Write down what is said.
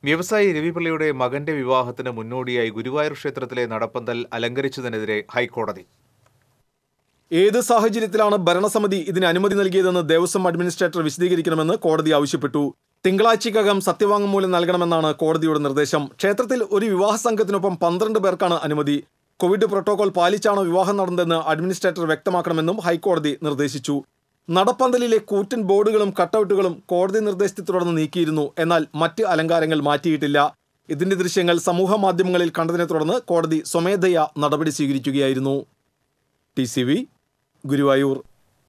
വ്യവസായി രവിപിള്ളയുടെ മകന്റെ വിവാഹത്തിന് മുന്നോടിയായി ഗുരുവായൂർ ക്ഷേത്രത്തിലെ നടപ്പന്തൽ അലങ്കരിച്ചതിനെതിരെ ഹൈക്കോടതി ഏത് സാഹചര്യത്തിലാണ് ഭരണസമിതി ഇതിന് അനുമതി നൽകിയതെന്ന് ദേവസ്വം അഡ്മിനിസ്ട്രേറ്റർ വിശദീകരിക്കണമെന്ന് കോടതി ആവശ്യപ്പെട്ടു തിങ്കളാഴ്ചയ്ക്കകം സത്യവാങ്മൂലം നൽകണമെന്നാണ് കോടതിയുടെ നിർദ്ദേശം ക്ഷേത്രത്തിൽ ഒരു വിവാഹ സംഘത്തിനൊപ്പം പന്ത്രണ്ട് പേർക്കാണ് അനുമതി കോവിഡ് പ്രോട്ടോകോൾ പാലിച്ചാണ് വിവാഹം നടന്നതെന്ന് അഡ്മിനിസ്ട്രേറ്റർ വ്യക്തമാക്കണമെന്നും ഹൈക്കോടതി നിർദ്ദേശിച്ചു നടപ്പന്തലിലെ കൂറ്റൻ ബോർഡുകളും കട്ടൌട്ടുകളും കോടതി നിർദ്ദേശത്തെ തുടർന്ന് നീക്കിയിരുന്നു എന്നാൽ മറ്റ് അലങ്കാരങ്ങൾ മാറ്റിയിട്ടില്ല ഇതിന്റെ ദൃശ്യങ്ങൾ സമൂഹ മാധ്യമങ്ങളിൽ കണ്ടതിനെ തുടർന്ന് കോടതി സ്വമേധയാ നടപടി സ്വീകരിക്കുകയായിരുന്നു ടി സി വി ഗുരുവായൂർ